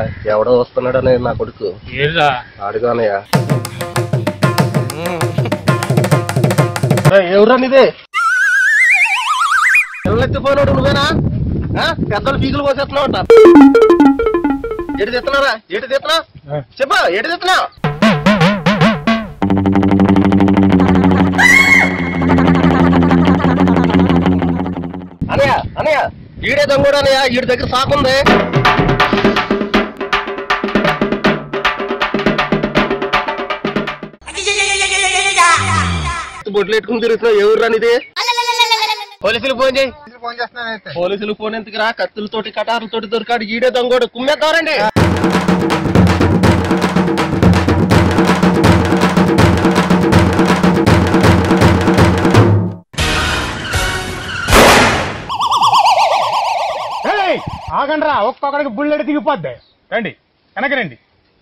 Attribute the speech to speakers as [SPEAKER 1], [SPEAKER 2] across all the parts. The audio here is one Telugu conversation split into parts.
[SPEAKER 1] ఎవడో వస్తున్నాడనే నా కొడుకు
[SPEAKER 2] ఏరా
[SPEAKER 1] అడుగానయ్యా ఎవరా నీదే పిల్లెత్తిపోయినాడు నువ్వేనా ఆ? పెద్దలు ఫీజులు పోసేస్తున్నావు అంట ఎటు తెస్తున్నారా ఎటు తెస్తున్నా చెప్పా ఎటు తెస్తున్నా అనయ్య అనయ్య ఈడే దొంగడు అనయ్య ఈడి దగ్గర సాకుంది బొట్లు ఎట్టుకుని తిరుగుతున్నావు ఎవరు రానిది పోలీసులు ఫోన్ చేయి
[SPEAKER 3] ఫోన్ చేస్తున్నాను అయితే
[SPEAKER 1] పోలీసులు ఫోన్ ఎందుకు రా కత్తులతోటి కటారులతోటి దొరికాడు ఈడే దొంగోడు కుమ్మేద్దారండి
[SPEAKER 2] ఆగండి రా ఒక్కొక్కడికి బుల్లెట్ దిగిపోద్ది రండి వెనక రండి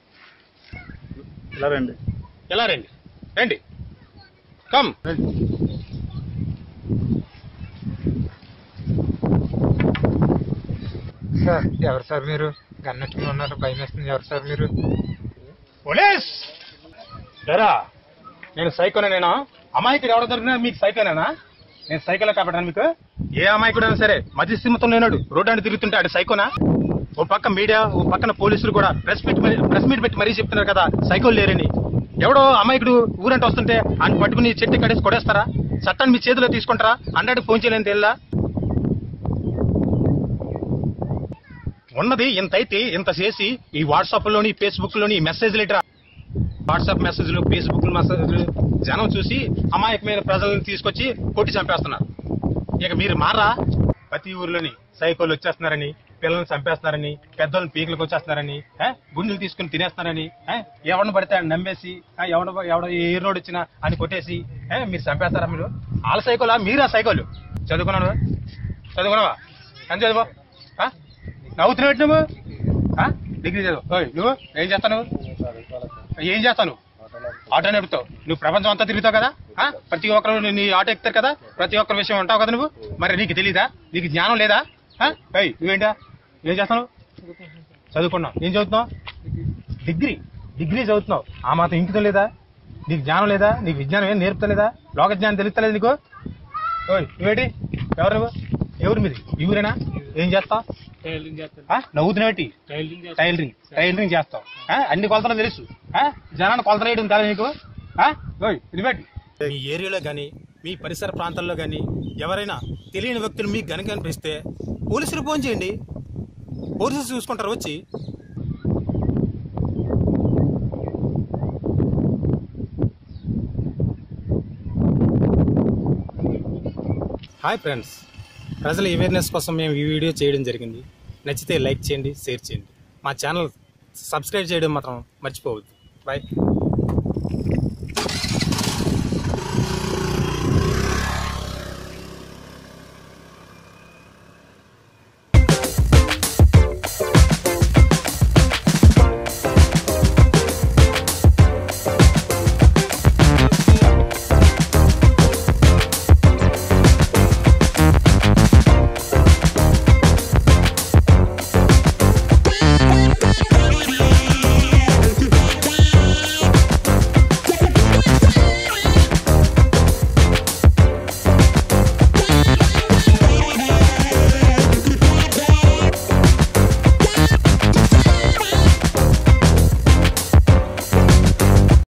[SPEAKER 3] ఇలా రండి
[SPEAKER 1] ఎలా రండి రండి కమ్
[SPEAKER 3] సార్ ఎవరు సార్ మీరు గన్నెట్టుకుని ఉన్నారు భయం వేస్తుంది ఎవరు సార్ మీరు
[SPEAKER 2] పోలీస్ దరా నేను సైకోనే నేను అమాయకుడు ఎవడ దొరికినా మీకు సైకోనేనా నేను సైకిల్ కాబట్టి మీకు ఏ అమాయకుడైనా సరే మధ్య సీమతో లేనాడు రోడ్డు అంటే తిరుగుతుంటే ఆడు సైకోనా ఓ పక్క మీడియా ఓ పక్కన పోలీసులు కూడా ప్రెస్ మీట్ ప్రెస్ మీట్ పెట్టి మరీ చెప్తున్నారు కదా సైకోలు లేరని ఎవడో అమాయకుడు ఊరంటే వస్తుంటే ఆయన పట్టుకుని చెట్టు కడేసి కొడేస్తారా చట్టాన్ని మీ చేతిలో తీసుకుంటారా హండ్రెడ్ ఫోన్ చేయలేని తెల్లా ఉన్నది ఇంత అయితే ఇంత చేసి ఈ వాట్సాప్ లోని ఫేస్బుక్ లోని మెసేజ్లు ఇట్రా వాట్సాప్ మెసేజ్లు ఫేస్బుక్ మెసేజ్లు జనం చూసి అమాయకమైన ప్రజలను తీసుకొచ్చి కొట్టి చంపేస్తున్నారు ఇక మీరు మారా ప్రతి ఊర్లోని సైకోలు వచ్చేస్తున్నారని పిల్లల్ని చంపేస్తున్నారని పెద్దోళ్ళని పీకలకు వచ్చేస్తున్నారని ఏ, గుండెలు తీసుకుని తినేస్తున్నారని ఏ, ఎవరిని పడితే ఆయన నమ్మేసి ఏ, ఎవడ ఎవడ ఏ రోడ్ వచ్చినా అని కొట్టేసి ఏ, మీరు చంపేస్తారా మీరు వాళ్ళ సైకోలా మీరా సైకోలు చదువుకున్నాను చదువుకున్నావా ఎంత చదువు ఆ? నవ్వుతున్నావు నువ్వు ఆ? డిగ్రీ చదువు ఓయ్, నువ్వు ఏం చేస్తావు నువ్వు ఏం చేస్తాను ఆటో నడుపుతావు నువ్వు ప్రపంచం అంతా తిరుగుతావు కదా ఆ? ప్రతి ఒక్కరు నీ- నీ ఆటో ఎక్కుతారు కదా ప్రతి ఒక్కరి విషయం ఉంటావు కదా నువ్వు మరి నీకు తెలీదా నీకు జ్ఞానం లేదా ఆ? ఏయ్, నువ్వేంటా ఏం చేస్తావు చదువుకున్నావు ఏం చదువుతున్నావు డిగ్రీ డిగ్రీ చదువుతున్నావు ఆ మాత్రం ఇంకితం లేదా నీకు జ్ఞానం లేదా నీకు విజ్ఞానం ఏం నేర్పుతలేదా లోక జ్ఞానం తెలుస్తలేదు నీకు ఓయ్ నువ్వేంటి ఎవరు నువ్వు ఎవరు మీది ఈ ఊరేనా ఏం చేస్తావు నవ్వుతున్నావేటి టైలరింగ్ టైలరింగ్ చేస్తావు ఆ? అన్ని కొలతలు తెలుసు ఆ? జనాన్ని కొలతలు వేయడం కాదు నీకు ఆ? ఓయ్, ఇది పెట్టి మీ ఏరియాలో కానీ మీ పరిసర ప్రాంతాల్లో కానీ ఎవరైనా తెలియని వ్యక్తులు మీకు గనక కనిపిస్తే పోలీసులు ఫోన్ చేయండి పోలీసులు చూసుకుంటారు వచ్చి హాయ్ ఫ్రెండ్స్ ప్రజల అవేర్నెస్ కోసం మేము ఈ వీడియో చేయడం జరిగింది నచ్చితే లైక్ చేయండి షేర్ చేయండి మా ఛానల్ సబ్స్క్రైబ్ చేయడం మాత్రం మర్చిపోవద్దు బాయ్